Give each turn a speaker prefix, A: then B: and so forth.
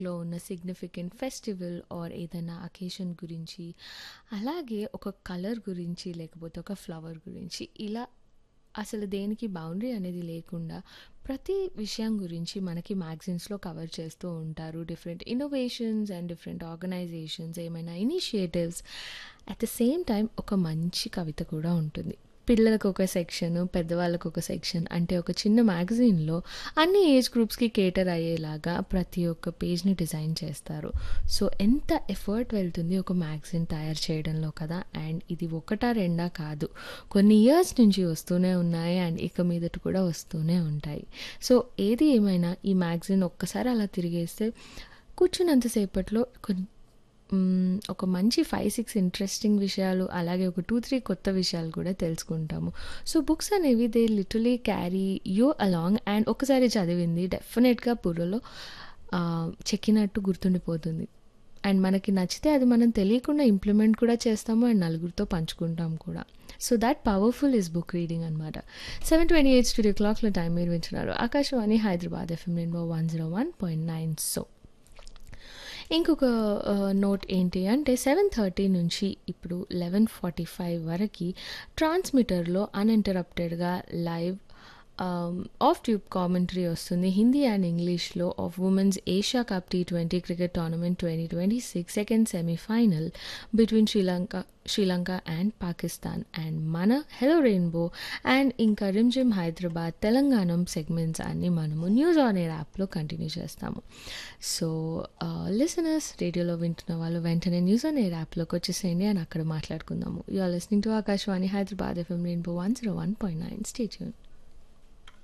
A: లో ఉన్న significant festival or ఏదైనా అకేషన్ గురించి, అలాగే ఒక కలర్ గురించి, లేకపోతే ఒక ఫ్లవర్ గురించి ఇలా అసలు దేనికి బౌండరీ అనేది లేకుండా ప్రతి విషయం గురించి మనకి మ్యాగజైన్స్‌లో కవర్ చేస్తూ ఉంటారు. Different innovations and different organisations ఏమైనా initiatives at the same time ఒక మంచి కవిత కూడా ఉంటుంది. పిల్లలకు ఒక సెక్షన్, పెద్దవాళ్ళకి ఒక సెక్షన్ అంటే ఒక చిన్న మ్యాగజైన్‌లో అన్ని ఏజ్ గ్రూప్స్‌కి కేటర్ అయ్యేలాగా ప్రతి ఒక్క పేజ్‌ని డిజైన్ చేస్తారు. సో ఎంత ఎఫర్ట్ వెళ్తుంది ఒక మ్యాగజైన్ తయారు చేయడంలో కదా! అండ్ ఇది ఒకటా రెండా కాదు. కొన్ని ఇయర్స్ నుంచి వస్తూనే ఉన్నాయి అండ్ ఇక మీదట కూడా వస్తూనే ఉంటాయి. సో ఏది ఏమైనా ఈ మ్యాగజైన్ ఒక్కసారి అలా తిరిగేస్తే కూర్చున్నంత సేపట్లో కొన్ హ్మ్. ఒక మంచి 5, 6 ఇంట్రెస్టింగ్ విషయాలు అలాగే ఒక 2, 3 కొత్త విషయాలు కూడా తెలుసుకుంటాము. సో బుక్స్ అనేవి they literally carry you along and ఒకసారి చదివింది డెఫినిట్‌గా బుర్రలో ఆహ్, చెక్కినట్టు గుర్తుండిపోతుంది. అండ్ మనకి నచ్చితే అది మనం తెలియకుండా ఇంప్లిమెంట్ కూడా చేస్తాము అండ్ నలుగురితో పంచుకుంటాం కూడా. So that powerful is book reading అనమాట. 7:28 స్టూడియో క్లాక్‌లో టైం మీరు వింటున్నారు. Akashvani Hyderabad F M rainbow 101.9 so ఇంకొక ఆహ్, నోట్ ఏంటి అంటే 7:30 నుంచి ఇప్పుడు 11:45 వరకి ట్రాన్స్‌మిటర్‌లో అన్‌ఇంటరప్టెడ్‌గా live ah, off tube commentary వస్తుంది. హిందీ అండ్ ఇంగ్లీష్‌లో ఆఫ్ ఉమెన్స్ ఏషియా కప్ టీ20 cricket tournament 2026 second semifinal between Sri Lanka Sri Lanka and Pakistan. And మన హెలో రెయిన్బో అండ్ ఇంకా రిమ్‌జిమ్ హైదరాబాద్, తెలంగాణం సెగ్మెంట్స్ అన్నీ మనము న్యూస్ ఆన్ ఎయిర్ యాప్‌లో కంటిన్యూ చేస్తాము. సో ఆహ్, లిసనర్స్ రేడియోలో వింటున్న వాళ్ళు వెంటనే న్యూస్ ఆన్ ఎయిర్ యాప్‌లోకి వచ్చేసేయండి అండ్ అక్కడ మాట్లాడుకుందాము. You are listening to Akashvani Hyderabad F M rainbow 101.9 stay tuned.